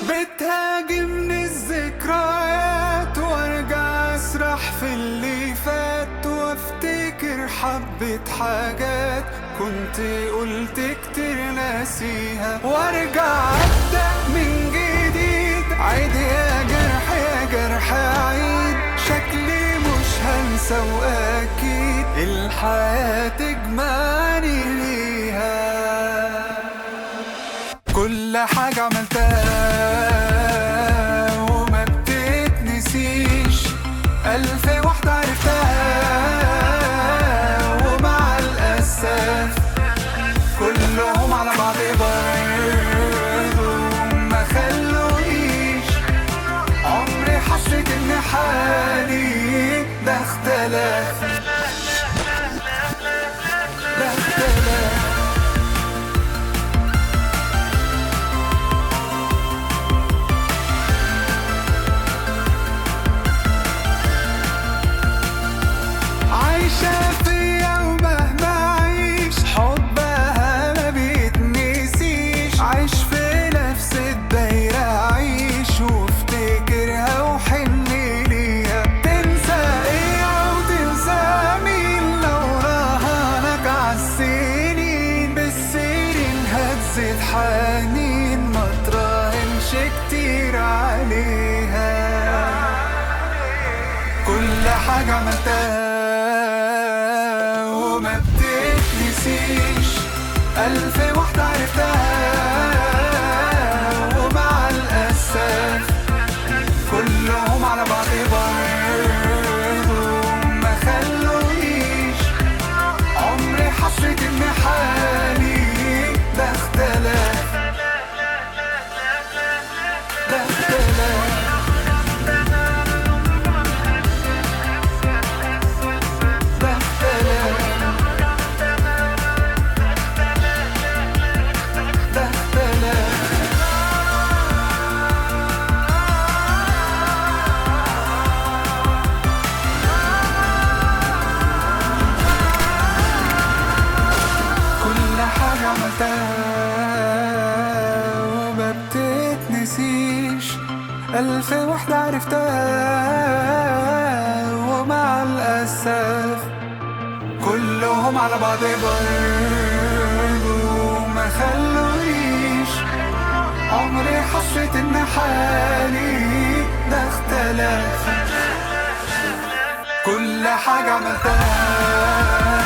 بتهاجمني الذكريات وارجع اسرح في اللي فات وافتكر حبة حاجات كنت قلت كتير ناسيها وارجع ابدأ من جديد عيد يا جرح يا جرح عيد شكلي مش هنسى واكيد الحياة تجمعني ليها كل حاجة عملتها وما بتتنسيش ألف واحدة عرفتها ومع الأسف كلهم على بعض برضو ما خلونيش عمري حسيت إن حالي ده اختلف ده اختلف عايشة فيا ومهما أعيش حبها ما بيتنسيش عايش في نفس الدايرة أعيش وافتكرها وحن ليها تنسى إيه أو تنسى مين لو راهنك عالسنين بالسنين هتزيد حنين ما تراهنش كتير عليها كل حاجة عملتها وما بتتنسيش ألف واحدة عرفتها ومع الأسف كلهم على بعض برضو ما خلونيش عمري حسيت إن حالي ده اختلف ده اختلف ده اختلف ده اختلف كل حاجة عملتها وما بتتنسيش ألف واحدة عرفتها ومع الأسف كلهم على بعض برضو ما خلونيش عمري حسيت إن حالي ده اختلف كل حاجة عملتها